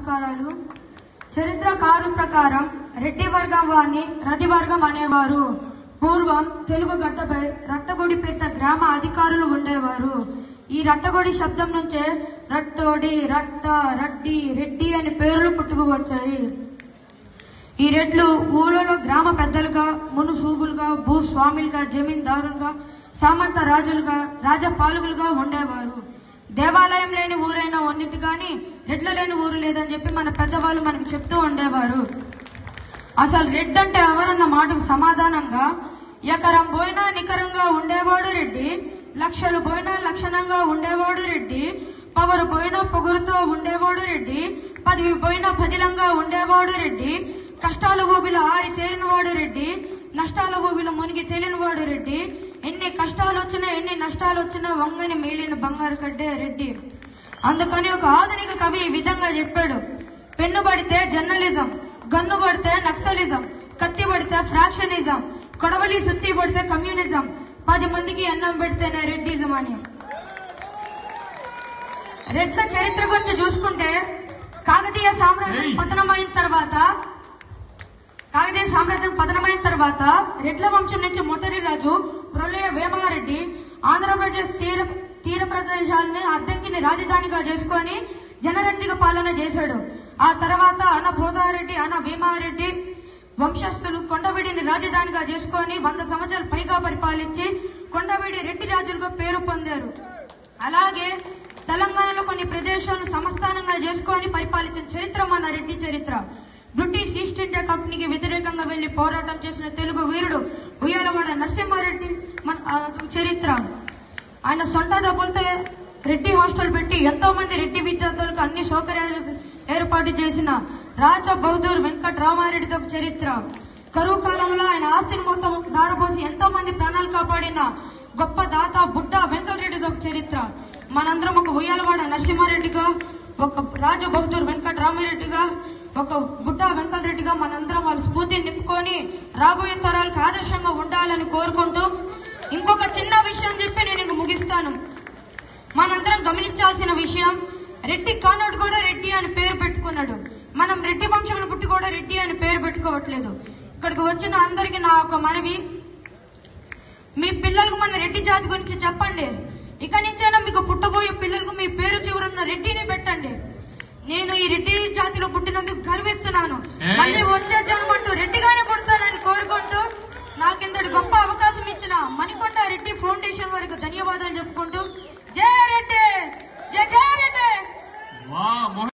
నమస్కారాలు చరిత్రకారుల ప్రకారం రెడ్డి వర్గం వారిని రతి వర్గం అనేవారు పూర్వం తెలుగు గడ్డపై రట్టగుడిపేట గ్రామ అధికారులు ఉండేవారు ఈ రట్టగుడి శబ్దం నుంచే రట్టోడి రట్ట రడ్డి రెడ్డి అనే పేర్లు పుట్టుకు వచ్చాయి ఈ రెడ్లు ఊళ్ళలో గ్రామ పెద్దలుగా మునుసూబులుగా భూస్వాములుగా జమీందారులుగా సామంత రాజులుగా రాజపాలకులుగా ఉండేవారు దేవాలయం లేని ఊరైనా ఉన్నది కానీ రెడ్ల లేని ఊరు లేదని చెప్పి మన పెద్దవాళ్ళు మనకు చెప్తూ ఉండేవారు అసలు రెడ్ అంటే ఎవరన్న మాటకు సమాధానంగా ఎకరం పోయినా నికరంగా ఉండేవాడు రెడ్డి లక్షలు పోయినా లక్షణంగా ఉండేవాడు రెడ్డి పవరు పోయినా పొగురుతో ఉండేవాడు రెడ్డి పదవి పోయినా పదిలంగా ఉండేవాడు రెడ్డి కష్టాల ఊబిలో ఆరి తేలినవాడు రెడ్డి నష్టాల ఊబిలో మునిగి తేలినవాడు రెడ్డి ఎన్ని కష్టాలు వచ్చినా ఎన్ని నష్టాలు వచ్చినా వంగని మేలిన బంగారు కడ్డే రెడ్డి అందుకని ఒక ఆధునిక కవి ఈ విధంగా చెప్పాడు పెన్ను పడితే జర్నలిజం గన్ను పడితే నక్సలిజం కత్తి పడితే ఫ్రాక్షనిజం కొడవలి సుత్తి పడితే కమ్యూనిజం పది మందికి అన్నం పెడితేనే రెడ్డిజం అని రెడ్ల చరిత్ర గురించి చూసుకుంటే కాకతీయ సామ్రాజ్యం ఏయ్. పతనమైన తర్వాత కాకతీయ సామ్రాజ్యం పతనమైన తర్వాత రెడ్ల వంశం నుంచి మొదటి రాజు ప్రళయ వేమారెడ్డి ఆంధ్రప్రదేశ్ తీర తీర ప్రదేశాలని అద్దెంకిని రాజధానిగా చేసుకొని జనరంజక పాలన చేశాడు ఆ తర్వాత అన భోదారెడ్డి అన భీమారెడ్డి వంశస్థులు కొండవీడిని రాజధానిగా చేసుకొని వంద సంవత్సరాలు పైగా పరిపాలించి కొండవీడి రెడ్డి రాజులుగా పేరు పొందారు అలాగే తెలంగాణలో కొన్ని ప్రదేశాలను సంస్థానంగా చేసుకొని పరిపాలించిన చరిత్ర మన రెడ్డి చరిత్ర బ్రిటిష్ ఈస్ట్ ఇండియా కంపెనీకి వ్యతిరేకంగా వెళ్లి పోరాటం చేసిన తెలుగు వీరుడు ఉయ్యాలవాడ నరసింహారెడ్డి మన ఆ చరిత్ర ఆయన సొంత డబ్బులతో రెడ్డి హాస్టల్ పెట్టి ఎంతో మంది రెడ్డి విద్యార్థులకు అన్ని సౌకర్యాలు ఏర్పాటు చేసిన రాజ బౌద్ధూర్ వెంకట రామారెడ్డితో ఒక చరిత్ర కరువు కాలంలో ఆయన ఆస్తిని మొత్తం దారబోసి ఎంతో మంది ప్రాణాలు కాపాడిన గొప్ప దాత బుడ్డ వెంకటరెడ్డితో ఒక చరిత్ర మనందరం ఒక ఉయ్యాలవాడ నరసింహారెడ్డిగా ఒక రాజ బౌద్ధూర్ వెంకట రామారెడ్డిగా ఒక బుడ్డ వెంకటరెడ్డిగా మనందరం వాళ్ళ స్ఫూర్తిని నింపుకొని రాబోయే తరాలకు ఆదర్శంగా ఉండాలని కోరుకుంటూ ఇంకొక చిన్న విషయం చెప్పి నేను ఇంక ముగిస్తాను మనందరం గమనించాల్సిన విషయం రెడ్డి కానోడు కూడా రెడ్డి అని పేరు పెట్టుకున్నాడు మనం రెడ్డి వంశంలో పుట్టి కూడా రెడ్డి అని పేరు పెట్టుకోవట్లేదు ఇక్కడికి వచ్చిన అందరికి నా ఒక మనవి మీ పిల్లలకు మన రెడ్డి జాతి గురించి చెప్పండి ఇక నుంచైనా మీకు పుట్టబోయే పిల్లలకు మీ పేరు చివరున్న రెడ్డిని పెట్టండి నేను ఈ రెడ్డి జాతిలో పుట్టినందుకు గర్విస్తున్నాను ఏయ్. మళ్ళీ వచ్చే జన్మంటూ రెడ్డిగానే పుడతానని కోరుకుంటూ నాకింతటి గొప్ప అవకాశం ఇచ్చిన మణికొండ రెడ్డి ఫౌండేషన్ వారికి ధన్యవాదాలు చెప్పుకుంటూ జయ రెడ్డి జయ జయ రెడ్డి వా